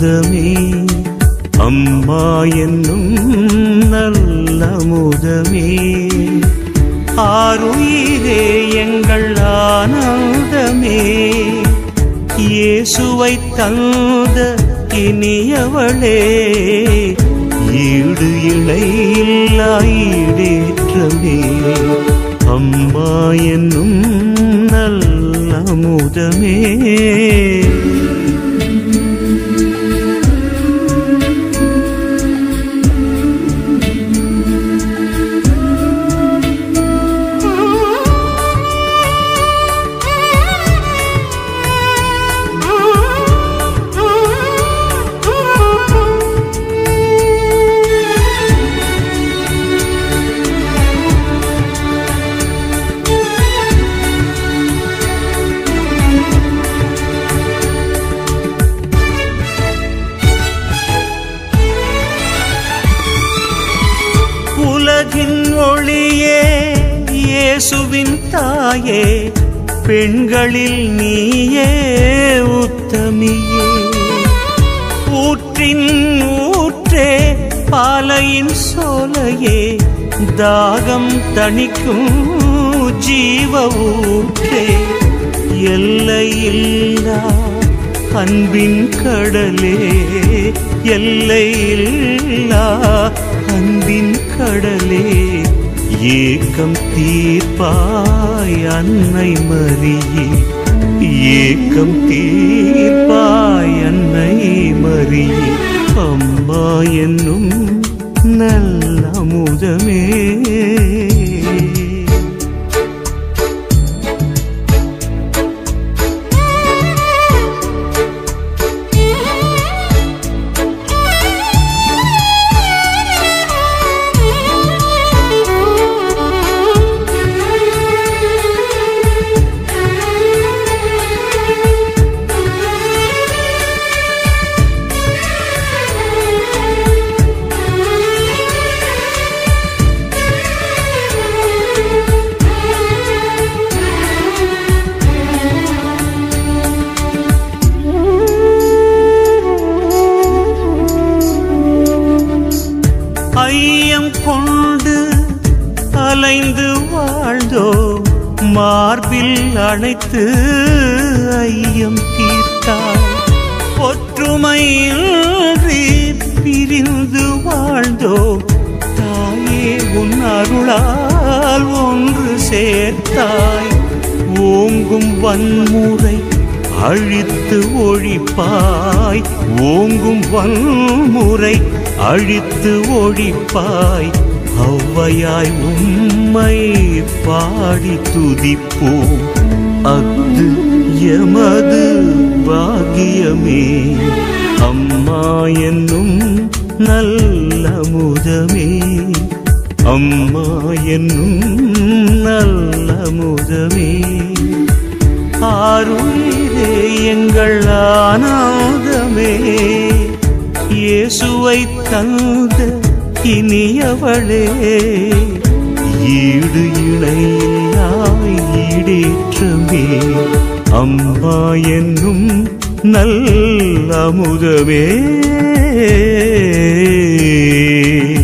அமுதமே அம்மா என்னும் நல்ல அமுதமே ஆருயிரே எங்கள் ஆனந்தமே இயேசுவை தந்த இனியவளே ஈடு இணையில்லா ஈடேற்றமே அம்மா என்னும் நல்ல அமுதமே உலகின் ஒளியே இயேசுவின் தாயே பெண்களில் நீயே உத்தமியே ஊற்றின் ஊற்றே பாலையின் சோலையே தாகம் தணிக்கும் ஜீவ ஊற்றே எல்லையில்லா அன்பின் கடலே எல்லையில்லா அன்பின் கடலே ஏக்கம் தீர்ப்பாய் அன்னை மரியே ஏக்கம் தீர்ப்பாய் அன்னை மரியே அம்மா என்னும் நல்ல அமுதமே ஐயம் கொண்டு அலைந்து வாழ்ந்தோ மார்பில் அணைத்து ஐயம் தீர்த்தாய் ஒற்றுமையின்றி பிரிந்து வாழ்ந்தோ தாயே உன் அருளால் ஒன்று சேர்த்தாய் ஓங்கும் வன்முறை அழித்து ஒழிப்பாய் ஓங்கும் வன்முறை அழித்து ஒழிப்பாய் ஔவையாய் உம்மை பாடி துதிப்போம் அஃது எமது பாகியமே அம்மா என்னும் நல்ல முதமே அம்மா என்னும் நல்ல முதமே ஆருயிரே எங்கள் ஆனாதமே இயேசுவை தந்த இனியவளே ஈடு இணையில்லாய் ஈடேற்றமே அம்மா என்னும் நல்ல அமுதமே